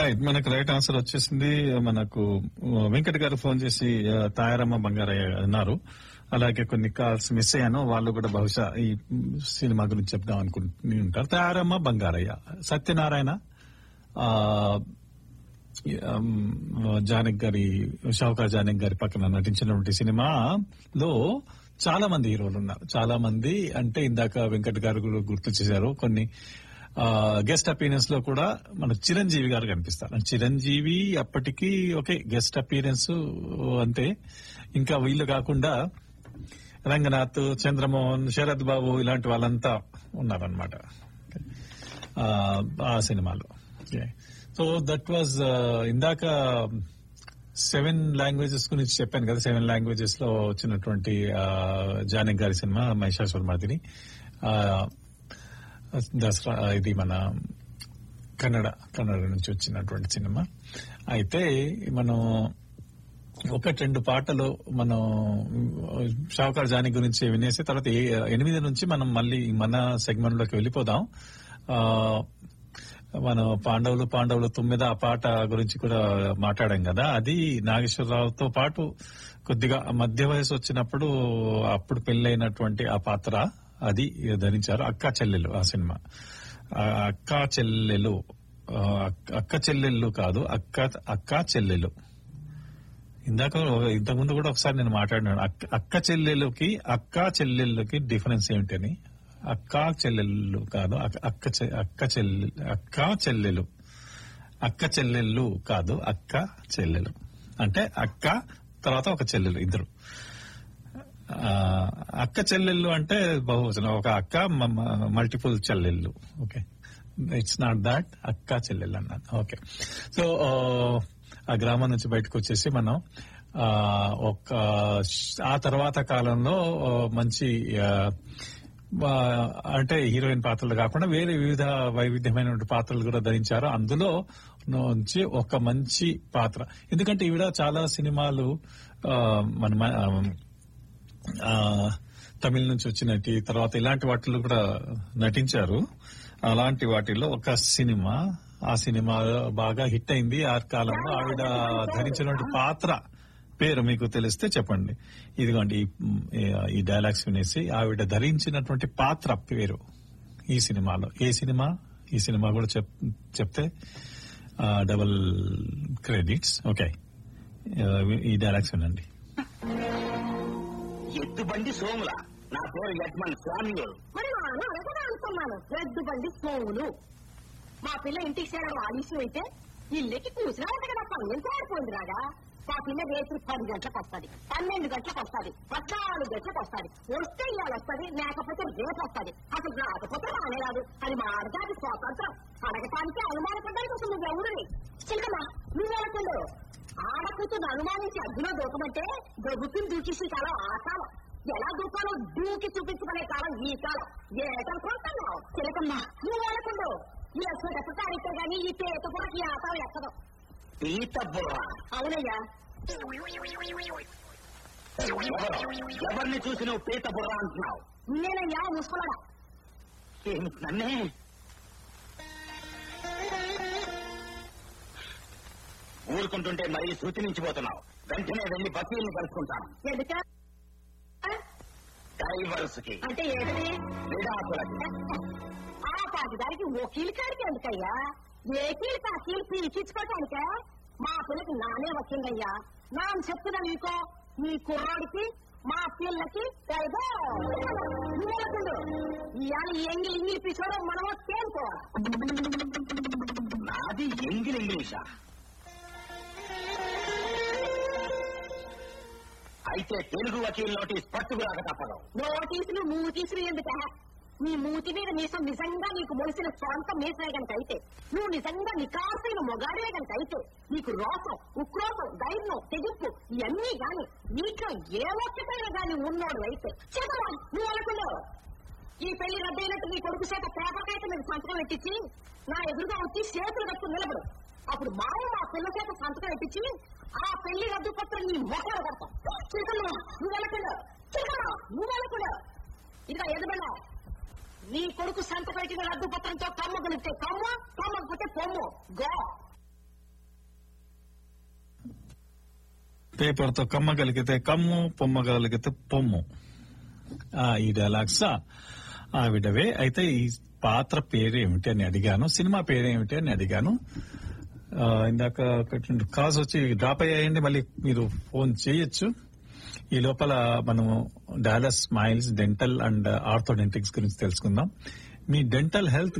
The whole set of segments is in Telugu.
రైట్ మనకు రైట్ ఆన్సర్ వచ్చేసింది మనకు వెంకట్ గారు ఫోన్ చేసి ఆ, తాయారమ్మ బంగారయ్య అన్నారు అలాగే కొన్ని కాల్స్ మిస్ అయ్యాను వాళ్ళు కూడా బహుశా ఈ సినిమా గురించి చెప్దాం అనుకుంటూ ఉంటారు తాయారమ్మ బంగారయ్య సత్యనారాయణ ఆ, ఉమ్, జానక్ గారి షౌకా జానక్ గారి పక్కన నటించినటువంటి సినిమాలో చాలా మంది హీరోలు ఉన్నారు చాలా మంది అంటే ఇందాక వెంకట్ గారు కూడా గుర్తు చేశారు కొన్ని గెస్ట్ అపీరెన్స్ లో కూడా మన చిరంజీవి గారు కనిపిస్తారు చిరంజీవి అప్పటికి ఓకే గెస్ట్ అపీరెన్స్ అంతే ఇంకా వీళ్ళు కాకుండా రంగనాథ్ చంద్రమోహన్ శరత్ బాబు ఇలాంటి వాళ్ళంతా ఉన్నారనమాట ఆ సినిమాలో సో దట్ వాజ్ ఇందాక సెవెన్ లాంగ్వేజెస్ గురించి చెప్పాను కదా సెవెన్ లాంగ్వేజెస్ లో వచ్చినటువంటి ఆ, జానక్ గారి సినిమా మహిషాసుర మర్దిని ఆ, దసరా ఇది మన కన్నడ కన్నడ నుంచి వచ్చినటువంటి సినిమా అయితే మనం ఒకటి రెండు పాటలు మనం షావుకార్ జాని గురించి వినేసి తర్వాత ఏ- ఎనిమిది నుంచి మనం మళ్ళీ మన సెగ్మెంట్ లోకి వెళ్ళిపోదాం ఆ, మనం పాండవులు పాండవులు తొమ్మిద ఆ పాట గురించి కూడా మాట్లాడాం కదా అది నాగేశ్వరరావుతో పాటు కొద్దిగా మధ్య వయసు వచ్చినప్పుడు అప్పుడు పెళ్ళైనటువంటి ఆ పాత్ర అది ధరించారు అక్క చెల్లెలు ఆ సినిమా ఆ అక్క చెల్లెలు ఆ, అక్క చెల్లెళ్ళు కాదు అక్క అక్క చెల్లెలు ఇందాక ఇంతకు ముందు కూడా ఒకసారి నేను మాట్లాడినాను అక్క- అక్క చెల్లెలుకి అక్క చెల్లెళ్ళకి డిఫరెన్స్ ఏమిటని అక్క చెల్లెళ్ళు కాదు అక్క- అక్క చె- అక్క చెల్లె అక్క చెల్లెలు అక్క చెల్లెళ్ళు కాదు అక్క చెల్లెలు అంటే అక్క తర్వాత ఒక చెల్లెలు ఇద్దరు ఆ, అక్క చెల్లెళ్ళు అంటే బహువచనం ఒక అక్క మల్టిపుల్ చెల్లెళ్ళు ఓకే ఇట్స్ నాట్ దాట్ అక్క చెల్లెళ్ళు అన్నాను ఓకే సో ఆ గ్రామం నుంచి బయటకు వచ్చేసి మనం ఆ, ఒక ఆ తర్వాత కాలంలో ఆ, మంచి ఆ, ఆ, అంటే హీరోయిన్ పాత్రలు కాకుండా వేరే వివిధ వైవిధ్యమైనటువంటి పాత్రలు కూడా ధరించారు అందులో నుంచి ఒక మంచి పాత్ర ఎందుకంటే ఈవిడ చాలా సినిమాలు ఆ, మన మ- ఆ, తమిళ నుంచి వచ్చినట్టు తర్వాత ఇలాంటి వాటిలో కూడా నటించారు అలాంటి వాటిలో ఒక సినిమా ఆ సినిమా బాగా హిట్ అయింది ఆ కాలంలో ఆవిడ ధరించినటువంటి పాత్ర పేరు మీకు తెలిస్తే చెప్పండి ఇదిగోండి ఈ- ఈ డైలాగ్స్ వినేసి ఆవిడ ధరించినటువంటి పాత్ర పేరు ఈ సినిమాలో ఏ సినిమా ఈ సినిమా కూడా చెప్ చెప్తే డబుల్ క్రెడిట్స్ ఓకే ఈ డైలాగ్స్ వినండి ఎద్దుబండి సోముల నా పేరు యజ్మన్ స్వామియులు మరి నాన్న అనగా అనుకున్నాను రెడ్డు బండి సోములు మా పిల్ల ఇంటికి చేరడం ఆలస్యం అయితే ఇల్లెక్కి కూర్చున్నాడు కదా పన్నెండు చేరిపోయింది రాగా మా పిల్ల రేపు పది గంటలకు వస్తుంది పన్నెండు గంటలకు వస్తుంది పద్నాలుగు గంటలకు వస్తుంది వస్తే ఇవాళ వస్తుంది లేకపోతే రేపు వస్తుంది అసలు రాకపోతే రానే రాదు అని మా ఆడదాది స్వాతంత్రం అడగటానికి అనుమానపడ్డానికి అసలు నువ్వు ఎవరిని చిన్నమ్మా నువ్వు అనుకుండు ఆడకూతురు అనుమానించి అగ్గిలో దూకమంటే దొబ్బుకుని దూకేసి కాలం ఆ కాలం ఎలా దూకాలో దూకి చూపించుకునే కాలం ఈ కాలం ఏటనుకుంటున్నావు చిలకమ్మా నువ్వు అనుకుండు ఈ అసలు ఎక్కడితే గానీ ఈ పేట కూడా ఈ ఆట ఎక్కదు పీత బుర్ర అవునయ్యా ఎవరు? ఎవరిని చూసి నువ్వు పీత బుర్ర అంటున్నావు నేనయ్యా ముసుకులడా ఏమిటి నన్నే ఊరుకుంటుంటే మరీ సూచనించిపోతున్నావు వెంటనే వెళ్లి బకీల్ని కలుసుకుంటాను ఎందుక డైవర్స్ కి అంటే ఏమిటి విడాకులకి ఆ పాటిదానికి వకీలు కాడికి ఎందుకయ్యా ఏ కీలు కా కీలు పీల్చించుకోవటానికే మా పిల్లకి నానే వచ్చిందయ్యా నా చెప్తున్నా నీకో నీ కుర్రాడికి మా పిల్లకి ఏదో నువ్వనుకుండు ఇవాళ ఎంగి ఇంగిలి పిచ్చోడు మనమో తేలుకోవాలి నాది ఎంగిల్ ఇంగ్లీషా అయితే తెలుగు వకీల్ నోటీస్ పట్టుకురాక తప్పదు నోటీసులు మూతీసులు ఎందుక నీ మూతి మీద మీసం నిజంగా నీకు మొలిసిన సొంత మీసే గనక అయితే నువ్వు నిజంగా నికాసైన మొగాడే గనక అయితే నీకు రోసం ఉక్రోసం ధైర్యం తెగింపు ఇవన్నీ గాని నీట్లో ఏ ఒక్కటైనా గాని ఉన్నోడు అయితే చెప్పవా నువ్వు అనుకున్నావు ఈ పెళ్లి రద్దయినట్టు నీ కొడుకు చేత పేపర్ కాగితం మీద సంతకం పెట్టించి నా ఎదురుగా వచ్చి చేతులు కట్టుకుని నిలబడు అప్పుడు మావ మా పిల్ల చేత సంతకం పెట్టించి ఆ పెళ్లి రద్దు పత్రం నీ మొక్కలు కడతాం చిరుకమ్మా నువ్వు అనుకున్నావు చిరుకమ్మా నువ్వు అనుకున్నావు ఇదిగా ఎదుబడా నీ కొడుకు సంతకం పెట్టిన రద్దు పత్రంతో కమ్మ కొనిస్తే కమ్మ కమ్మకపోతే పొమ్ము గో పేపర్ తో కమ్మ కలిగితే కమ్ము పొమ్మ కలిగితే పొమ్ము ఆ, ఈ డైలాగ్స్ ఆవిడవే అయితే ఈ పాత్ర పేరు ఏమిటి అని అడిగాను సినిమా పేరు ఏమిటి అని అడిగాను ఆ, ఇందాక ఒకటి రెండు కాల్స్ వచ్చి డ్రాప్ అయ్యాయండి మళ్ళీ మీరు ఫోన్ చేయొచ్చు ఈ లోపల మనం Dallas smiles dental and orthodontics గురించి తెలుసుకుందాం మీ డెంటల్ హెల్త్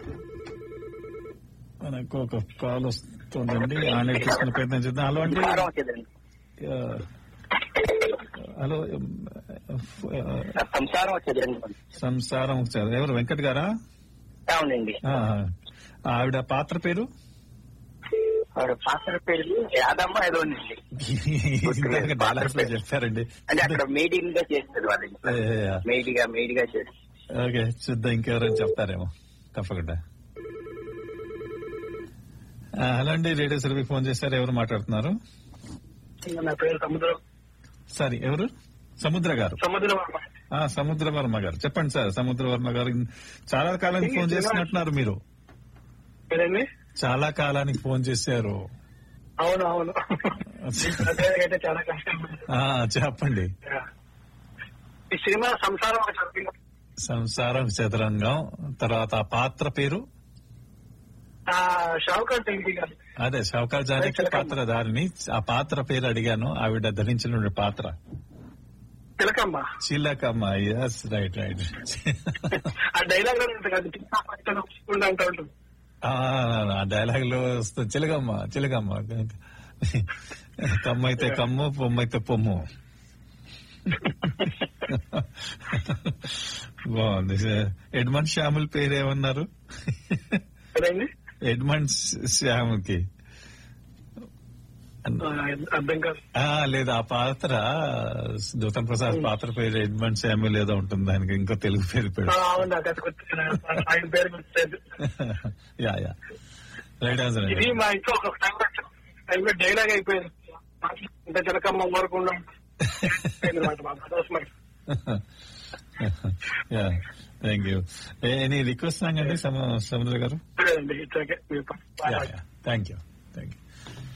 మనకు ఒక కాల్ వస్తుందండి ఆనే తీసుకునే ప్రయత్నం చేద్దాం హలో అండి సంసారం వచ్చేదండి ఆ, హలో ఆ, సంసారం వచ్చేదండి సంసారం వచ్చారు. ఎవరు వెంకట్ గారా అవునండి ఆ, ఆవిడ పాత్ర పేరు ఆవిడ పాత్ర పేరు యాదమ్మ ఏదో ఉందండి ఇందాక డైలాగ్స్ లో చెప్పారండి అంటే అక్కడ మేడింగ్ గా చేస్తారు వాళ్ళ ఇంట్లో ఏ, ఏ, మేడిగా మేడిగా చేస్తారు ఓకే చూద్దాం ఇంకెవరైనా చెప్తారేమో తప్పకుండా ఆ, హలో అండి రేడియో సర్వీ ఫోన్ చేశారు ఎవరు మాట్లాడుతున్నారు నా పేరు సముద్రం సారీ ఎవరు సముద్ర గారు సముద్రం ఆ సముద్ర వర్మ గారు చెప్పండి సార్ సముద్ర వర్మ గారు చాలా కాలానికి ఫోన్ చేస్తున్నట్టున్నారు మీరు ఏదండి చాలా కాలానికి ఫోన్ చేశారు అవును అవును అయితే చాలా కష్టం ఆ చెప్పండి ఈ సినిమా సంసారం ఒక చదివిన సంసారం చదరంగం తర్వాత ఆ పాత్ర పేరు షావుకార్ టీవీ గారు అదే షౌకార్ జానకి పాత్రధారిని ఆ పాత్ర పేరు అడిగాను ఆవిడ ధరించిన పాత్ర Tilakamma Chilakamma yes right right ఆ డైలాగ్ లో ఉంటుంది కదా టిక్కా పక్కన ఉండి అంటూ ఉంటుంది ఆ డైలాగ్ లో వస్తుంది చిలకమ్మ చిలకమ్మ కమ్మ అయితే కమ్ము పొమ్మ అయితే పొమ్ము బాగుంది ఎడ్మండ్ శ్యాముల్ పేరు ఏమన్నారు కదండి ఎడ్మండ్ శ్యాముకి ఆ, అర్థం కాదు ఆ, లేదు ఆ పాత్ర గౌతమ్ ప్రసాద్ పాత్ర పేరు ఎడ్మండ్ శామ్యుల్ ఏదో ఉంటుంది దానికి ఇంకో తెలుగు పేరు ఆ, పేరు అవును నాకు అది గుర్తు ఆయన పేరు గుర్తులేదు యా యా రైట్ ఆన్సర్ ఇది మా ఇంట్లో ఒక టైం టైంలో డైలాగ్ అయిపోయింది ఇంత చిలకమ్మ ఊరకుండా అన్నమాట మా brothers మరి. Yeah thank you any request అండి సముద్ర గారు లేదండి ఇట్స్ ఓకే మీరు ప- yeah yeah thank you thank you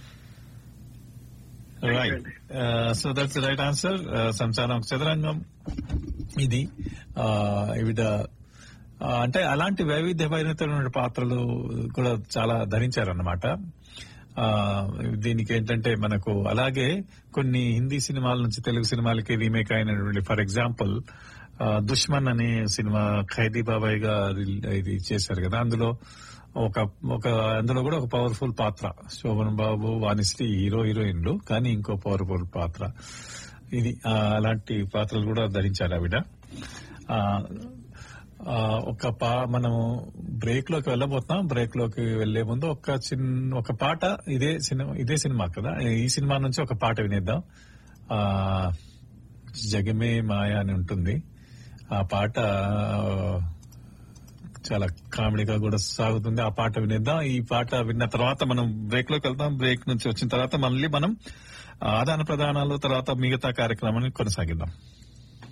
right so that's right answer Samsaram Chadarangam ఇది ఇవిడ అంటే అలాంటి వైవిధ్యమైనటువంటి పాత్రలు కూడా చాలా ధరించారన్నమాట ఆ, దీనికి ఏంటంటే మనకు అలాగే కొన్ని హిందీ సినిమాల నుంచి తెలుగు సినిమాలకి రీమేక్ అయినటువంటి ఫర్ ఎగ్జాంపుల్ దుష్మన్ అనే సినిమా ఖైదీ బాబాయ్ గా రిల్- ఇది చేశారు కదా అందులో ఒక ఒక అందులో కూడా ఒక పవర్ఫుల్ పాత్ర శోభన్ బాబు వాణిశ్రీ హీరో హీరోయిన్లు కానీ ఇంకో పవర్ఫుల్ పాత్ర ఇది ఆ, అలాంటి పాత్రలు కూడా ధరించారు ఆవిడ ఆ, ఆ, ఒక పా మనం బ్రేక్ లోకి వెళ్ళబోతున్నాం బ్రేక్ లోకి వెళ్లే ముందు ఒక చిన్న ఒక పాట ఇదే సినిమా ఇదే సినిమా కదా ఈ సినిమా నుంచి ఒక పాట వినేద్దాం ఆ జగమే మాయ అని ఉంటుంది ఆ పాట ఆ, చాలా కామెడీగా కూడా సాగుతుంది ఆ పాట వినేద్దాం ఈ పాట విన్న తర్వాత మనం బ్రేక్ లోకి వెళ్దాం బ్రేక్ నుంచి వచ్చిన తర్వాత మళ్ళీ మనం ఆదాన ప్రదానాలు తర్వాత మిగతా కార్యక్రమాన్ని కొనసాగిద్దాం